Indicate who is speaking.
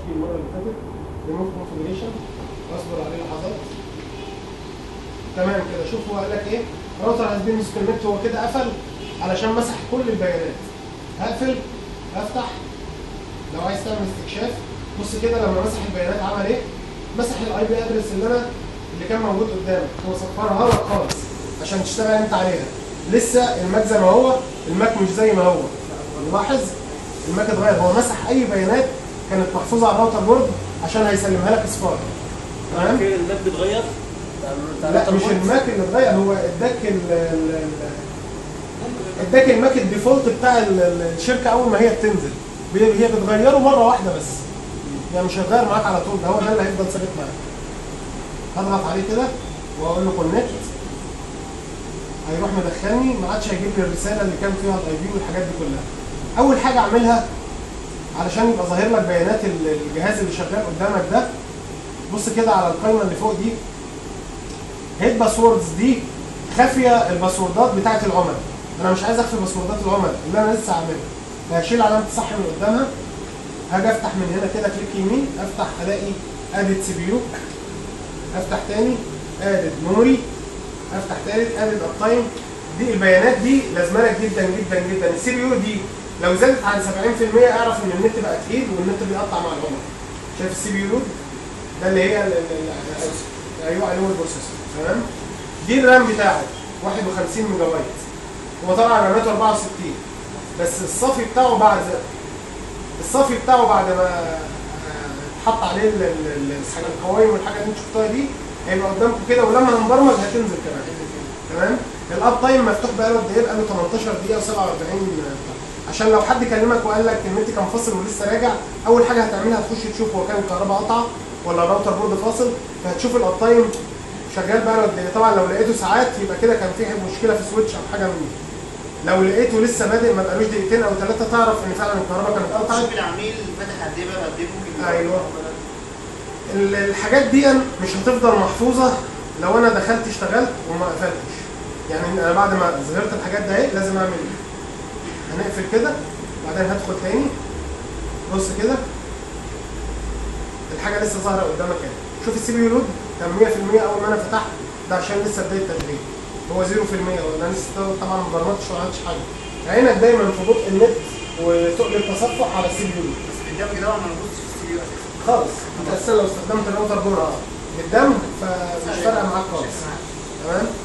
Speaker 1: فيه المره اللي فاتت ريموت كونفجريشن اصبر عليه لحظات تمام كده شوف هو قال لك ايه راوتر هاز بين ديسكونكت هو كده قفل علشان مسح كل البيانات هقفل افتح لو عايز تعمل استكشاف بص كده لما مسح البيانات عمل ايه مسح الاي بي ادرس اللي انا اللي كان موجود قدامك هو صفرها لك خالص عشان تشتغل انت عليها لسه الماك زي ما هو الماك مش زي ما هو ملاحظ الماك اتغير هو مسح اي بيانات كانت محفوظه على الراوتر بورد عشان هيسلمها لك اصفار تمام
Speaker 2: كده الماك بيتغير
Speaker 1: لا مش الماك اللي اتغير هو اداك ال- ال- ال- اداك الماك الديفولت بتاع ال- ال- الشركه اول ما هي بتنزل بي- هي بتغيره مره واحده بس يعني مش هيتغير معاك على طول ده هو ده اللي هيفضل ثابت معاك هضغط عليه كده واقول له كونكت هيروح مدخلني ما عادش هيجيب لي الرساله اللي كان فيها الاي بي والحاجات دي كلها اول حاجه اعملها علشان يبقى ظاهر لك بيانات ال- الجهاز اللي شغال قدامك ده بص كده على القائمه اللي فوق دي هيد باسوردز دي خافيه الباسوردات بتاعت العملاء انا مش عايز اخفي باسوردات العملاء اللي انا لسه عاملها فهشيل علامه الصح من قدامها هاجي افتح من هنا كده كليك يمين افتح الاقي ادد سي بي يو افتح تاني ادد ميموري افتح تالت ادد التايم دي البيانات دي لازمانك جدا جدا جدا السي بي يو دي لو زادت عن 70% اعرف ان النت بقى تقيل والنت بيقطع مع العملاء شايف السي بي يو لود ده اللي هي ال- ال- ال- ايوه عليه البروسيسور تمام دي الرام بتاعه 51 ميجا بايت هو طبعا راماته 64 بس الصافي بتاعه بعد الصافي بتاعه بعد ما آه، اتحط عليه ال- ال- ال- الحاجة- القوائم والحاجه اللي انتوا شفتوها دي هيبقى قدامكم كده ولما هنبرمج هتنزل كمان تمام الاب تايم مفتوح بقاله قد ايه؟ بقاله 18 دقيقه و47 عشان لو حد كلمك وقال لك النت كان فاصل ولسه راجع اول حاجه هتعملها هتخش تشوف هو كان الكهرباء قطعه ولا الراوتر بورد فاصل فهتشوف الاب تايم شغال بقاله قد ايه طبعا لو لقيته ساعات يبقى كده كان في مشكله في سويتش او حاجه من دي لو لقيته لسه بادئ ما بقالوش دقيقتين او ثلاثه تعرف ان فعلا الكهرباء كانت قطعت
Speaker 3: شوف العميل فتح قد ايه بقى قد ايه ممكن
Speaker 1: ايوه ال- الحاجات دي مش هتفضل محفوظه لو انا دخلت اشتغلت وما قفلتش يعني انا بعد ما ظهرت الحاجات ده اهي لازم اعمل ايه هنقفل كده بعدين هدخل تاني بص كده الحاجه لسه ظاهره قدامك اهي شوف السي بي يو لود كان 100% اول ما انا فتحت ده عشان لسه بدايه تشغيل هو 0% ولا لسه طبعا ما برمجتش ولا عملتش حاجه عينك دايما في بطء النت وتقل التصفح على السي بي يو لود
Speaker 3: بس بالدمج ده ما نبصش في السي بي يو اساسا
Speaker 1: خالص انت اساسا لو استخدمت الراوتر بورد بالدمج فمش فارقه معاك خالص تمام